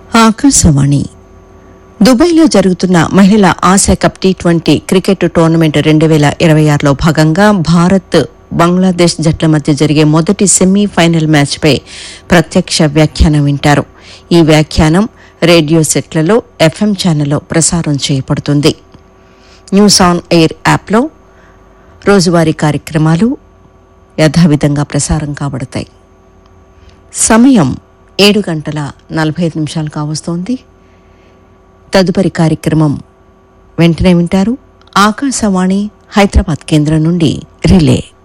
ఆకాశవాణి దుబాయ్లో జరుగుతున్న మహిళల Asia cup T twenty cricket tournament రెండు వేల ఇరవై ఆరులో భాగంగా భారత్ బంగ్లాదేశ్ జట్ల మధ్య జరిగే మొదటి సెమీఫైనల్ మ్యాచ్పై ప్రత్యక్ష వ్యాఖ్యానం వింటారు ఈ వ్యాఖ్యానం రేడియో సెట్లలో ఎఫ్ఎం ఛానల్లో ప్రసారం చేయబడుతుంది న్యూస్ ఆన్ ఎయిర్ యాప్లో రోజువారీ కార్యక్రమాలు యథావిధంగా ప్రసారం కాబడతాయి సమయం ఏడు గంటల నలభై ఐదు నిమిషాలు కావస్తోంది తదుపరి కార్యక్రమం వెంటనే వింటారు ఆకాశవాణి హైదరాబాద్ కేంద్రం నుండి రిలే